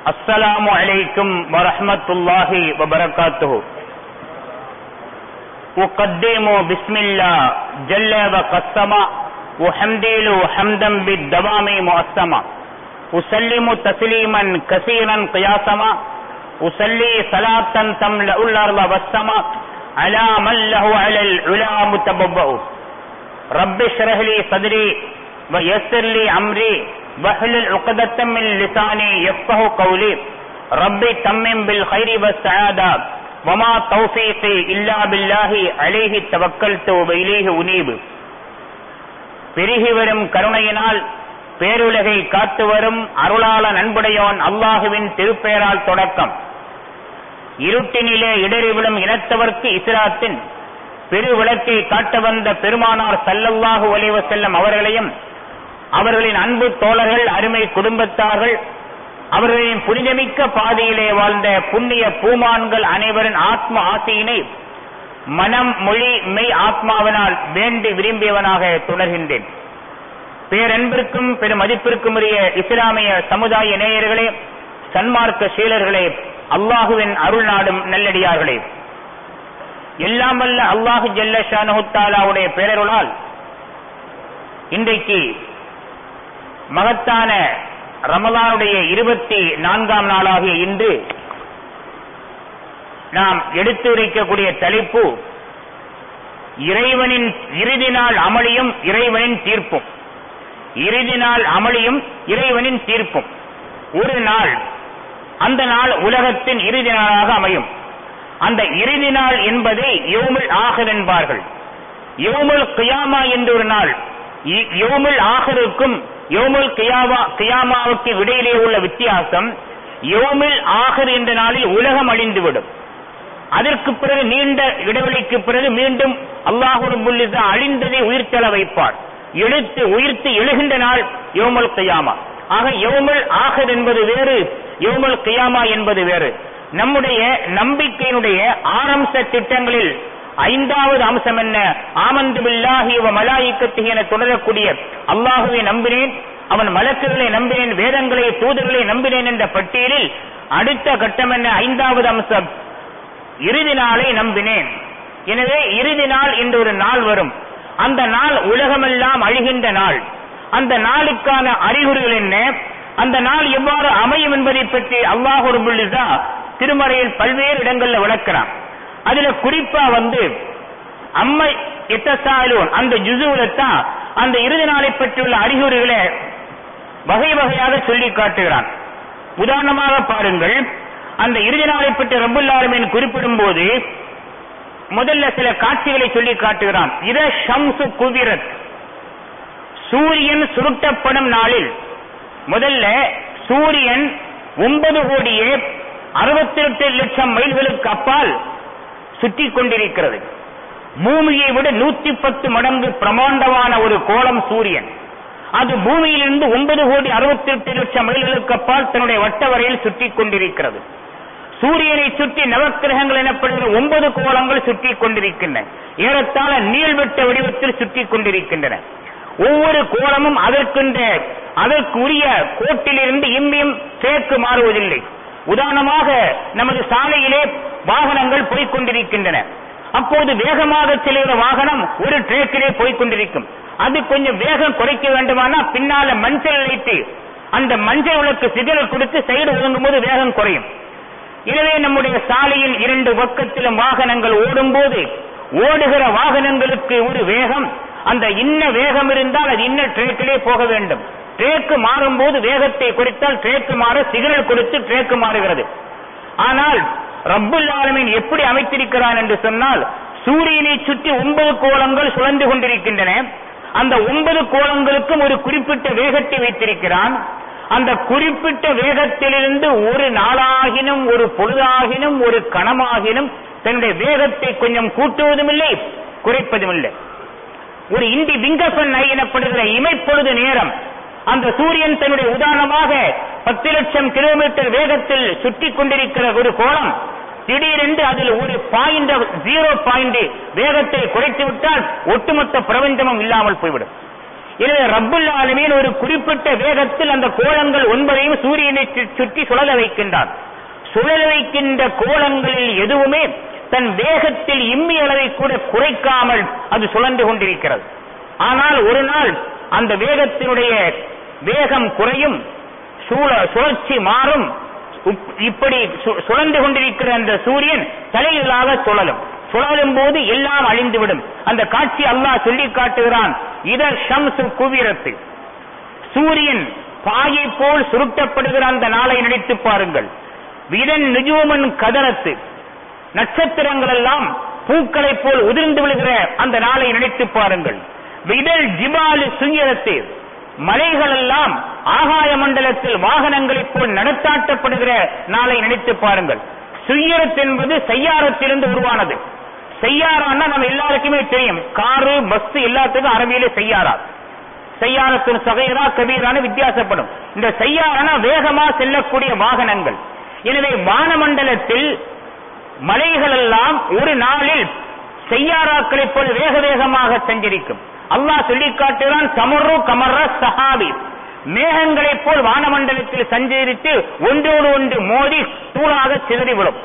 السلام عليكم ورحمة الله وبركاته أقدم بسم الله جل وقسم وحمديل حمدا بالدوام مؤسما أسلم تسليما كثيرا قياسما أسلي صلاة تملأ الأرض والسماء على من له على العلا متبوأ رب اشرح لي صدري ويسر لي أمري واحلل عقدة من لساني يفقه قولي ربي تمم بالخير والسعادة وما توفيقي إلا بالله عليه توكلت وإليه أنيب பெருகி வரும் கருணையினால் பேருலகை காத்து வரும் அருளாள நண்புடையோன் அல்லாஹுவின் திருப்பெயரால் தொடக்கம் இருட்டினிலே இடறி விழும் இனத்தவர்க்கு இஸ்ராத்தின் பெருவிளக்கை காட்ட வந்த பெருமானார் சல்லல்லாஹு அலைவ செல்லம் அவர்களையும் அவர்களின் அன்பு தோழர்கள் அருமை குடும்பத்தார்கள் அவர்களின் புனிதமிக்க பாதையிலே வாழ்ந்த புண்ணிய பூமான்கள் அனைவரின் ஆத்ம ஆசையினை மனம் மொழி மெய் ஆத்மாவினால் வேண்டி விரும்பியவனாக தொடர்கின்றேன் பேரன்பிற்கும் பெருமதிப்பிற்கும் உரிய இஸ்லாமிய சமுதாய நேயர்களே சன்மார்க்க சீலர்களே அல்லாஹுவின் அருள் நாடும் நல்லடியார்களே எல்லாம் வல்ல அல்லாஹு ஜல்ல ஷானஹுத்தாலாவுடைய பேரருளால் இன்றைக்கு மகத்தான ரமலானுடைய இருபத்தி நான்காம் நாளாகிய இன்று நாம் எடுத்து வைக்கக்கூடிய தலைப்பு இறைவனின் இறுதி நாள் அமளியும் இறைவனின் தீர்ப்பும் இறுதி நாள் அமளியும் இறைவனின் தீர்ப்பும் ஒரு நாள் அந்த நாள் உலகத்தின் இறுதி நாளாக அமையும் அந்த இறுதி நாள் என்பதை யோமுல் ஆகர் என்பார்கள் யோமுல் கியாமா என்ற ஒரு நாள் யோமுல் ஆகருக்கும் யோமுல் கியாமா கியாமாவுக்கு இடையிலே உள்ள வித்தியாசம் யோமில் ஆகர் என்ற நாளில் உலகம் அழிந்துவிடும் அதற்கு பிறகு நீண்ட இடைவெளிக்கு பிறகு மீண்டும் அல்லாஹு ரபுல்லிசா அழிந்ததை உயிர்த்தெழ வைப்பார் எழுத்து உயிர்த்து எழுகின்ற நாள் யோமல் கியாமா ஆக யோமல் ஆகர் என்பது வேறு யோமல் கியாமா என்பது வேறு நம்முடைய நம்பிக்கையினுடைய ஆரம்ப திட்டங்களில் ஐந்தாவது அம்சம் என்ன ஆமந்து பில்லாஹி வ மலாயிக்கத்து என தொடரக்கூடிய அல்லாஹுவை நம்பினேன் அவன் மலக்குகளை நம்பினேன் வேதங்களை தூதர்களை நம்பினேன் என்ற பட்டியலில் அடுத்த கட்டம் என்ன ஐந்தாவது அம்சம் இறுதி நாளை நம்பினேன் எனவே இறுதி நாள் என்று ஒரு நாள் வரும் அந்த நாள் உலகமெல்லாம் அழிகின்ற நாள் அந்த நாளுக்கான அறிகுறிகள் என்ன அந்த நாள் எவ்வாறு அமையும் என்பதை பற்றி அல்லாஹு ரபுல்லிசா திருமறையில் பல்வேறு இடங்கள்ல விளக்கிறான் அதுல குறிப்பா வந்து அம்மை எத்தசாலூன் அந்த ஜுசுலத்தான் அந்த இறுதி நாளை பற்றியுள்ள அறிகுறிகளை வகை வகையாக சொல்லி காட்டுகிறான் உதாரணமாக பாருங்கள் அந்த இறுதி நாளை பற்றி ரபுல்லாலுமின் குறிப்பிடும் போது முதல்ல சில காட்சிகளை சொல்லி காட்டுகிறான் இத ஷம்சு குவிரத் சூரியன் சுருட்டப்படும் நாளில் முதல்ல சூரியன் ஒன்பது கோடியே அறுபத்தி எட்டு லட்சம் மைல்களுக்கு அப்பால் சுற்றி கொண்டிருக்கிறது பூமியை விட நூத்தி பத்து மடங்கு பிரமாண்டமான ஒரு கோலம் சூரியன் அது பூமியிலிருந்து ஒன்பது கோடி அறுபத்தி எட்டு லட்சம் மைல்களுக்கு அப்பால் தன்னுடைய வட்ட வரையில் சுற்றி கொண்டிருக்கிறது சூரியனை சுற்றி நவக்கிரகங்கள் எனப்படுகிற ஒன்பது கோலங்கள் சுற்றி கொண்டிருக்கின்றன ஏறத்தாழ நீள்வட்ட வடிவத்தில் சுற்றி கொண்டிருக்கின்றன ஒவ்வொரு கோலமும் அதற்கென்ற அதற்குரிய கோட்டிலிருந்து இம்மியும் சேர்க்கு மாறுவதில்லை உதாரணமாக நமது சாலையிலே வாகனங்கள் போய்கொண்டிருக்கின்றன அப்போது வேகமாக செல்கிற வாகனம் ஒரு ட்ரேக்கிலே போய்கொண்டிருக்கும் அது கொஞ்சம் வேகம் குறைக்க வேண்டுமானா பின்னால மஞ்சள் லைட்டு அந்த மஞ்சள் விளக்கு சிதறல் கொடுத்து சைடு ஒதுங்கும் போது வேகம் குறையும் எனவே நம்முடைய சாலையில் இரண்டு பக்கத்திலும் வாகனங்கள் ஓடும் போது ஓடுகிற வாகனங்களுக்கு ஒரு வேகம் அந்த இன்ன வேகம் இருந்தால் அது இன்ன ட்ரேக்கிலே போக வேண்டும் ட்ரேக்கு மாறும் போது வேகத்தை குறைத்தால் ட்ரேக்கு மாற சிக்னல் கொடுத்து ட்ரேக்கு மாறுகிறது ஆனால் ரப்புல் ஆலமின் எப்படி அமைத்திருக்கிறான் என்று சொன்னால் சூரியனை சுற்றி ஒன்பது கோலங்கள் சுழந்து கொண்டிருக்கின்றன அந்த ஒன்பது கோலங்களுக்கும் ஒரு குறிப்பிட்ட வேகத்தை வைத்திருக்கிறான் அந்த குறிப்பிட்ட வேகத்திலிருந்து ஒரு நாளாகினும் ஒரு பொழுதாகினும் ஒரு கணமாகினும் தன்னுடைய வேகத்தை கொஞ்சம் கூட்டுவதும் இல்லை குறைப்பதும் இல்லை ஒரு இந்தி விங்கசன் எனப்படுகிற இமைப்பொழுது நேரம் அந்த சூரியன் தன்னுடைய உதாரணமாக பத்து லட்சம் கிலோமீட்டர் வேகத்தில் சுற்றி கொண்டிருக்கிற ஒரு கோலம் திடீரென்று அதில் ஒரு பாயிண்ட் ஜீரோ பாயிண்ட் வேகத்தை குறைத்து விட்டால் ஒட்டுமொத்த பிரபஞ்சமும் இல்லாமல் போய்விடும் எனவே ரப்புல் ஆலமீன் ஒரு குறிப்பிட்ட வேகத்தில் அந்த கோலங்கள் ஒன்பதையும் சூரியனை சு- சுற்றி சுழல வைக்கின்றான் சுழல வைக்கின்ற கோலங்களில் எதுவுமே தன் வேகத்தில் இம்மி அளவை கூட குறைக்காமல் அது சுழன்று கொண்டிருக்கிறது ஆனால் ஒரு நாள் அந்த வேகத்தினுடைய வேகம் குறையும் சூழ- சுழற்சி மாறும் உப்- இப்படி சு- சுழன்று கொண்டிருக்கிற அந்த சூரியன் தலைகளாக சுழலும் சுழலும் போது எல்லாம் அழிந்துவிடும் அந்த காட்சி அல்லாஹ் சொல்லி காட்டுகிறான் இதர் ஷம்சு குவிரத்து சூரியன் பாயை போல் சுருட்டப்படுகிற அந்த நாளை நினைத்து பாருங்கள் இதன் நிஜூமன் கதரத்து நட்சத்திரங்கள் எல்லாம் பூக்களைப் போல் உதிர்ந்து விழுகிற அந்த நாளை நினைத்து பாருங்கள் விடல் ஜிபாலு சுயரத்து மலைகள் எல்லாம் ஆகாய மண்டலத்தில் வாகனங்களைப் போல் நடத்தாட்டப்படுகிற நாளை நினைத்து பாருங்கள் சுயரத் என்பது செய்யாரத்திலிருந்து உருவானது செய்யாரான்னா நம்ம எல்லாருக்குமே தெரியும் காரு பஸ் எல்லாத்துக்கும் அரபியிலே செய்யாரா செய்யாரத்தின் சகைரா கபீரான வித்தியாசப்படும் இந்த செய்யாரனா வேகமா செல்லக்கூடிய வாகனங்கள் எனவே வானமண்டலத்தில் மலைகள் எல்லாம் ஒரு நாளில் செய்யாராக்களைப் போல வேக வேகமாக சஞ்சரிக்கும் அல்லாஹ் சொல்லி காட்டுகிறான் கமரு கமர சஹாபி மேகங்களைப் போல் வானமண்டலத்தில் சஞ்சரித்து ஒன்றோடு ஒன்று மோதி தூளாக சிதறிவிடும்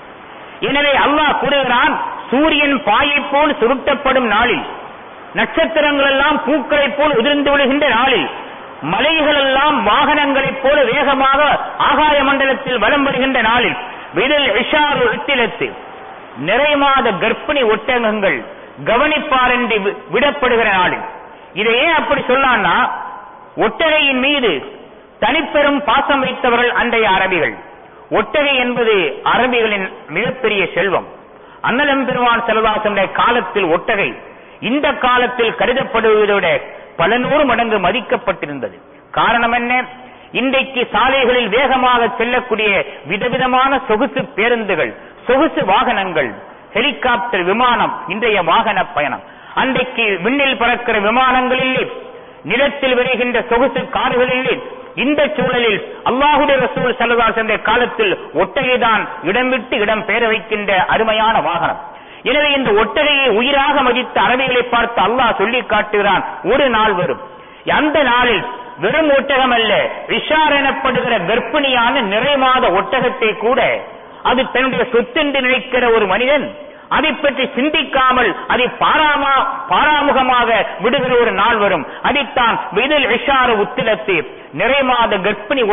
எனவே அல்லாஹ் கூறுகிறான் சூரியன் பாயைப் போல் சுருட்டப்படும் நாளில் நட்சத்திரங்கள் எல்லாம் பூக்களைப் போல் உதிர்ந்து விடுகின்ற நாளில் மலைகள் எல்லாம் வாகனங்களைப் போல வேகமாக ஆகாய மண்டலத்தில் வலம் வருகின்ற நாளில் விதல் இஷாரு இத்திலத்து நிறைமாத கர்ப்பிணி ஒட்டகங்கள் கவனிப்பாரன்றி வி- விடப்படுகிற நாளில் இதை ஏன் அப்படி சொல்லான்னா ஒட்டகையின் மீது தனிப்பெரும் பாசம் வைத்தவர்கள் அன்றைய அரபிகள் ஒட்டகை என்பது அரபிகளின் மிகப்பெரிய செல்வம் அன்னலம் பெருமான் செல்வாசனுடைய காலத்தில் ஒட்டகை இந்த காலத்தில் கருதப்படுவதை விட பல நூறு மடங்கு மதிக்கப்பட்டிருந்தது காரணம் என்ன இன்றைக்கு சாலைகளில் வேகமாக செல்லக்கூடிய விதவிதமான சொகுசு பேருந்துகள் சொகுசு வாகனங்கள் ஹெலிகாப்டர் விமானம் இன்றைய வாகன பயணம் அன்றைக்கு விண்ணில் பறக்கிற விமானங்களிலே நிலத்தில் வருகின்ற சொகுசு கார்களிலே இந்த சூழலில் அல்லாஹுடைய ரசூல் சல்லல்லாஹு அலைஹி காலத்தில் ஒட்டகைதான் இடம் விட்டு இடம் பெயர வைக்கின்ற அருமையான வாகனம் எனவே இந்த ஒட்டகையை உயிராக மதித்த அரபிகளை பார்த்து அல்லாஹ் சொல்லி காட்டுகிறான் ஒரு நாள் வரும் அந்த நாளில் வெறும் ஒட்டகம் அல்ல விஷார் எனப்படுகிற கர்ப்பிணியான நிறைமாத ஒட்டகத்தை கூட அது தன்னுடைய சொத்தென்று நினைக்கிற ஒரு மனிதன் அதை பற்றி சிந்திக்காமல் அதை பாராமா பாராமுகமாக விடுகிற ஒரு நாள் வரும் அதைத்தான் விதில் விஷார உத்திலத்து நிறைமாத கர்ப்பிணி